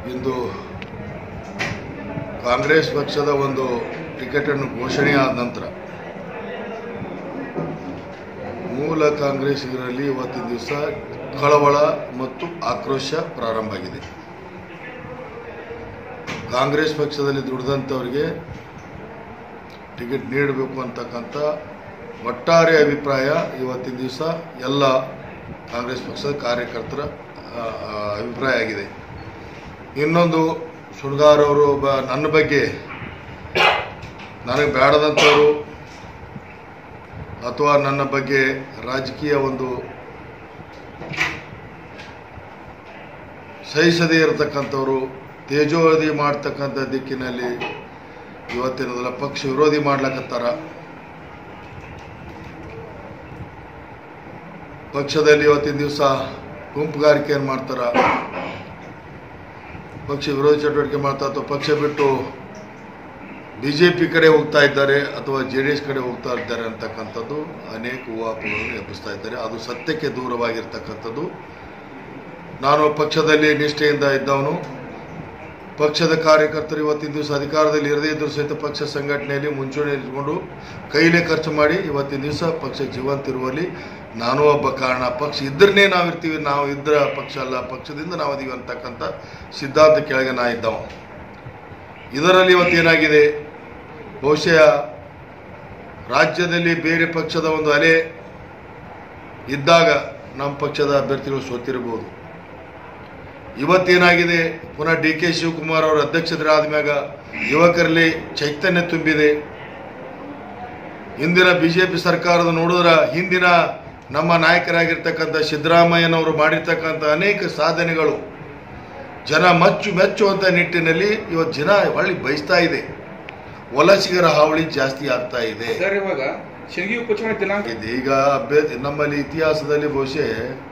ಇಂದು ಕಾಂಗ್ರೆಸ್ ಪಕ್ಷದ ಒಂದು ಟಿಕೆಟನ್ನು ಘೋಷಣೆ ಆದ ನಂತರ ಮೂಲ ಕಾಂಗ್ರೆಸ್ಸಿಗರಲ್ಲಿ ಇವತ್ತಿನ ದಿವಸ ಕಳವಳ ಮತ್ತು ಆಕ್ರೋಶ ಪ್ರಾರಂಭ ಆಗಿದೆ ಕಾಂಗ್ರೆಸ್ ಪಕ್ಷದಲ್ಲಿ ದುಡಿದಂಥವರಿಗೆ ಟಿಕೆಟ್ ನೀಡಬೇಕು ಅಂತಕ್ಕಂಥ ಒಟ್ಟಾರೆ ಅಭಿಪ್ರಾಯ ಇವತ್ತಿನ ದಿವಸ ಎಲ್ಲ ಕಾಂಗ್ರೆಸ್ ಪಕ್ಷದ ಕಾರ್ಯಕರ್ತರ ಆ, ಆ, ಅಭಿಪ್ರಾಯ ಆಗಿದೆ ಇನ್ನೊಂದು ಸುಡ್ಗಾರ್ ಅವರು ಒಬ್ಬ ನನ್ನ ಬಗ್ಗೆ ನನಗೆ ಬೇಡದಂಥವರು ಅಥವಾ ನನ್ನ ಬಗ್ಗೆ ರಾಜಕೀಯ ಒಂದು ಸಹಿಸದೇ ಇರತಕ್ಕಂಥವ್ರು ತೇಜೋವಧಿ ಮಾಡ್ತಕ್ಕಂಥ ದಿಕ್ಕಿನಲ್ಲಿ ಇವತ್ತಿನದೆಲ್ಲ ಪಕ್ಷ ವಿರೋಧಿ ಮಾಡ್ಲಕತ್ತಾರ ಪಕ್ಷದಲ್ಲಿ ಇವತ್ತಿನ ದಿವಸ ಗುಂಪುಗಾರಿಕೆಯನ್ನು ಮಾಡ್ತಾರ ಪಕ್ಷ ವಿರೋಧಿ ಚಟುವಟಿಕೆ ಮಾಡ್ತಾ ಅಥವಾ ಪಕ್ಷ ಬಿಟ್ಟು ಬಿ ಜೆ ಪಿ ಕಡೆ ಹೋಗ್ತಾ ಇದ್ದಾರೆ ಅಥವಾ ಜೆ ಡಿ ಎಸ್ ಕಡೆ ಹೋಗ್ತಾ ಇದ್ದಾರೆ ಅಂತಕ್ಕಂಥದ್ದು ಅನೇಕ ಊಹಾಪೋಹಗಳನ್ನು ಎಬ್ಬಿಸ್ತಾ ಇದ್ದಾರೆ ಅದು ಸತ್ಯಕ್ಕೆ ದೂರವಾಗಿರ್ತಕ್ಕಂಥದ್ದು ನಾನು ಪಕ್ಷದಲ್ಲಿ ನಿಷ್ಠೆಯಿಂದ ಇದ್ದವನು ಪಕ್ಷದ ಕಾರ್ಯಕರ್ತರು ಇವತ್ತಿನ ದಿವಸ ಅಧಿಕಾರದಲ್ಲಿ ಇರದೇ ಇದ್ದರೂ ಸಹಿತ ಪಕ್ಷ ಸಂಘಟನೆಯಲ್ಲಿ ಮುಂಚೂಣಿಯಲ್ಲಿ ಇಟ್ಕೊಂಡು ಕೈಲೇ ಖರ್ಚು ಮಾಡಿ ಇವತ್ತಿನ ದಿವಸ ಪಕ್ಷ ಜೀವಂತ ಇರುವಲ್ಲಿ ನಾನು ಒಬ್ಬ ಕಾರಣ ಪಕ್ಷ ಇದ್ರನ್ನೇ ನಾವು ಇರ್ತೀವಿ ನಾವು ಇದ್ರ ಪಕ್ಷ ಅಲ್ಲ ಪಕ್ಷದಿಂದ ನಾವು ಅದೀವಿ ಅಂತಕ್ಕಂಥ ಸಿದ್ಧಾಂತ ಕೆಳಗೆ ನಾ ಇದ್ದವ ಇದರಲ್ಲಿ ಇವತ್ತೇನಾಗಿದೆ ಬಹುಶಃ ರಾಜ್ಯದಲ್ಲಿ ಬೇರೆ ಪಕ್ಷದ ಒಂದು ಅಲೆ ಇದ್ದಾಗ ನಮ್ಮ ಪಕ್ಷದ ಅಭ್ಯರ್ಥಿಗಳು ಸೋತಿರಬಹುದು ಇವತ್ತೇನಾಗಿದೆ ಪುನಃ ಡಿ ಕೆ ಶಿವಕುಮಾರ್ ಅವರ ಅಧ್ಯಕ್ಷರಾದ ಮ್ಯಾಗ ಯುವಕರಲ್ಲಿ ಚೈತನ್ಯ ತುಂಬಿದೆ ಇಂದಿನ ಬಿಜೆಪಿ ಸರ್ಕಾರದ ನೋಡಿದ್ರ ಹಿಂದಿನ ನಮ್ಮ ನಾಯಕರಾಗಿರ್ತಕ್ಕಂಥ ಸಿದ್ದರಾಮಯ್ಯನವರು ಮಾಡಿರ್ತಕ್ಕಂಥ ಅನೇಕ ಸಾಧನೆಗಳು ಜನ ಮಚ್ಚು ಮೆಚ್ಚುವಂಥ ನಿಟ್ಟಿನಲ್ಲಿ ಇವತ್ತು ಜನ ಹೊಳ್ಳಿ ಬಯಸ್ತಾ ಇದೆ ವಲಸಿಗರ ಹಾವಳಿ ಜಾಸ್ತಿ ಆಗ್ತಾ ಇದೆ ಸರ್ ಇವಾಗ ಶಿರಗಿ ಉಪಚುನಾವಣೆ ದಿನಾಂಕ ಇದೆ ಈಗ ಅಭ್ಯರ್ಥಿ ನಮ್ಮಲ್ಲಿ ಇತಿಹಾಸದಲ್ಲಿ ಬಹುಶಃ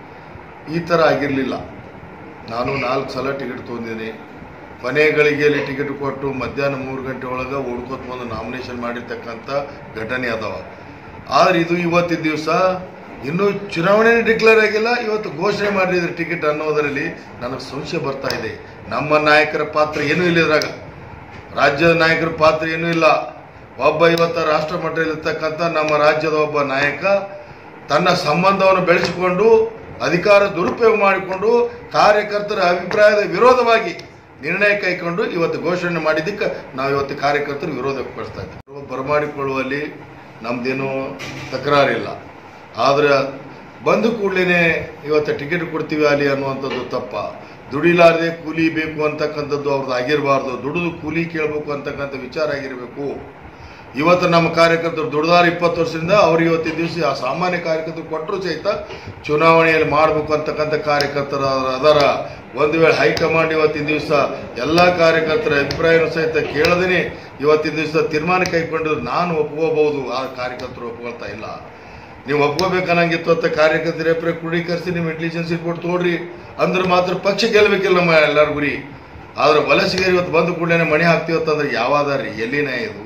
ಈ ಥರ ಆಗಿರಲಿಲ್ಲ ನಾನು ನಾಲ್ಕು ಸಲ ಟಿಕೆಟ್ ತೊಗೊಂಡಿದ್ದೀನಿ ಕೊನೆ ಗಳಿಗೆಯಲ್ಲಿ ಟಿಕೆಟ್ ಕೊಟ್ಟು ಮಧ್ಯಾಹ್ನ ಮೂರು ಗಂಟೆ ಒಳಗೆ ಹುಡ್ಕೋತ ಬಂದು ನಾಮಿನೇಷನ್ ಮಾಡಿರ್ತಕ್ಕಂಥ ಘಟನೆ ಅದಾವ ಆದ್ರೆ ಇದು ಇವತ್ತಿನ ದಿವಸ ಇನ್ನೂ ಚುನಾವಣೆ ಡಿಕ್ಲೇರ್ ಆಗಿಲ್ಲ ಇವತ್ತು ಘೋಷಣೆ ಮಾಡಿದ್ರೆ ಟಿಕೆಟ್ ಅನ್ನೋದರಲ್ಲಿ ನನಗೆ ಸಂಶಯ ಬರ್ತಾ ಇದೆ ನಮ್ಮ ನಾಯಕರ ಪಾತ್ರ ಏನೂ ಇಲ್ಲ ಇದ್ರಾಗ ರಾಜ್ಯದ ನಾಯಕರ ಪಾತ್ರ ಏನೂ ಇಲ್ಲ ಒಬ್ಬ ಇವತ್ತು ರಾಷ್ಟ್ರ ಮಟ್ಟದಲ್ಲಿರ್ತಕ್ಕಂಥ ನಮ್ಮ ರಾಜ್ಯದ ಒಬ್ಬ ನಾಯಕ ತನ್ನ ಸಂಬಂಧವನ್ನು ಬೆಳೆಸಿಕೊಂಡು ಅಧಿಕಾರ ದುರುಪಯೋಗ ಮಾಡಿಕೊಂಡು ಕಾರ್ಯಕರ್ತರ ಅಭಿಪ್ರಾಯದ ವಿರೋಧವಾಗಿ ನಿರ್ಣಯ ಕೈಕೊಂಡು ಇವತ್ತು ಘೋಷಣೆ ಮಾಡಿದ್ದಕ್ಕೆ ನಾವು ಇವತ್ತು ಕಾರ್ಯಕರ್ತರು ವಿರೋಧ ವ್ಯಕ್ತಪಡಿಸ್ತಾ ಇದ್ದೀವಿ ಬರಮಾಡಿಕೊಳ್ಳುವಲ್ಲಿ ನಮ್ದೇನು ತಕರಾರಿಲ್ಲ ಆದ್ರೆ ಬಂದು ಕೂಡಲೇ ಇವತ್ತು ಟಿಕೆಟ್ ಕೊಡ್ತೀವಿ ಅಲ್ಲಿ ಅನ್ನುವಂಥದ್ದು ತಪ್ಪ ದುಡಿಲಾರದೆ ಕೂಲಿ ಬೇಕು ಅಂತಕ್ಕಂಥದ್ದು ಅವ್ರದ್ದು ಆಗಿರಬಾರ್ದು ದುಡಿದು ಕೂಲಿ ಕೇಳಬೇಕು ಅಂತಕ್ಕಂಥ ವಿಚಾರ ಆಗಿರಬೇಕು ಇವತ್ತು ನಮ್ಮ ಕಾರ್ಯಕರ್ತರು ದುಡ್ದಾರ ಇಪ್ಪತ್ತು ವರ್ಷದಿಂದ ಅವ್ರಿಗೆ ಇವತ್ತಿನ ದಿವಸ ಆ ಸಾಮಾನ್ಯ ಕಾರ್ಯಕರ್ತರು ಕೊಟ್ಟರು ಸಹಿತ ಚುನಾವಣೆಯಲ್ಲಿ ಮಾಡಬೇಕು ಅಂತಕ್ಕಂಥ ಕಾರ್ಯಕರ್ತರ ಅದರ ಒಂದು ವೇಳೆ ಹೈಕಮಾಂಡ್ ಇವತ್ತಿನ ದಿವಸ ಎಲ್ಲ ಕಾರ್ಯಕರ್ತರ ಅಭಿಪ್ರಾಯನೂ ಸಹಿತ ಕೇಳದೇನೆ ಇವತ್ತಿನ ದಿವಸ ತೀರ್ಮಾನ ಕೈಗೊಂಡು ನಾನು ಒಪ್ಕೋಬಹುದು ಆ ಕಾರ್ಯಕರ್ತರು ಒಪ್ಕೊಳ್ತಾ ಇಲ್ಲ ನೀವು ಒಪ್ಕೋಬೇಕನ್ನಂಗಿತ್ತು ಅಂತ ಕಾರ್ಯಕರ್ತರ ಅಭಿಪ್ರಾಯ ಕ್ರೋಢೀಕರಿಸಿ ನೀವು ಇಂಟೆಲಿಜೆನ್ಸ್ ರಿಪೋರ್ಟ್ ತೋಡ್ರಿ ಅಂದ್ರೆ ಮಾತ್ರ ಪಕ್ಷ ಗೆಲ್ಲಬೇಕಿಲ್ಲ ನಮ್ಮ ಎಲ್ಲರ ಗುರಿ ಆದ್ರೆ ವಲಸಿಗರು ಇವತ್ತು ಬಂದು ಕೂಡಲೇ ಮಣಿ ಹಾಕ್ತೀವತ್ತಂದ್ರೆ ಯಾವಾದಾರಿ ಎಲ್ಲಿನ ಇದು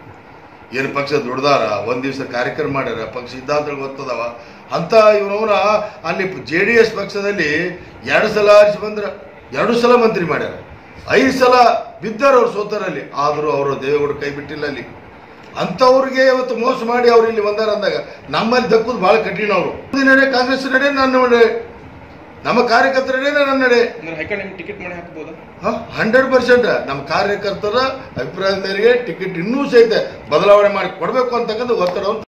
ಏನು ಪಕ್ಷ ದುಡ್ದಾರ ಒಂದ್ ದಿವಸ ಕಾರ್ಯಕ್ರಮ ಮಾಡ್ಯಾರ ಪಕ್ಷ ಸಿದ್ಧಾಂತಗಳು ಗೊತ್ತದವ ಅಂತ ಇವನವನ ಅಲ್ಲಿ ಜೆ ಡಿ ಎಸ್ ಪಕ್ಷದಲ್ಲಿ ಎರಡು ಸಲ ಆರಿಸಿ ಬಂದ್ರ ಎರಡು ಸಲ ಮಂತ್ರಿ ಮಾಡ್ಯಾರ ಐದು ಸಲ ಬಿದ್ದಾರ ಅವ್ರು ಸೋತರಲ್ಲಿ ಆದರೂ ಅವರು ದೇವೇಗೌಡ ಕೈ ಬಿಟ್ಟಿಲ್ಲ ಅಲ್ಲಿ ಅಂಥವ್ರಿಗೆ ಇವತ್ತು ಮೋಸ ಮಾಡಿ ಅವ್ರು ಇಲ್ಲಿ ಬಂದಾರ ಅಂದಾಗ ನಮ್ಮಲ್ಲಿ ದಕ್ಕುದು ಬಹಳ ಕಠಿಣ ಅವರು ನಡೆ ಕಾಂಗ್ರೆಸ್ ನಡೆ ನನ್ನ ನಡೆ ನಮ್ಮ ಕಾರ್ಯಕರ್ತರ ನಡೆ ನನ್ನ ನಡೆ ಅಂದ್ರೆ ಹೈಕಮಾಂಡ್ ನಿಮ್ಗೆ ಟಿಕೆಟ್ ಮಾಡಿ ಹಾಕ್ಬೋದಾ ಹಂಡ್ರೆಡ್ ಪರ್ಸೆಂಟ್ ನಮ್ಮ ಕಾರ್ಯಕರ್ತರ ಅಭಿಪ್ರಾಯದ ಮೇರೆಗೆ ಟಿಕೆಟ್ ಇನ್ನೂ ಸಹಿತ ಬದಲಾವಣೆ ಮಾಡಿ ಕೊಡಬೇಕು ಅಂತಕ್ಕಂಥ ಒತ್ತಡವನ್ನು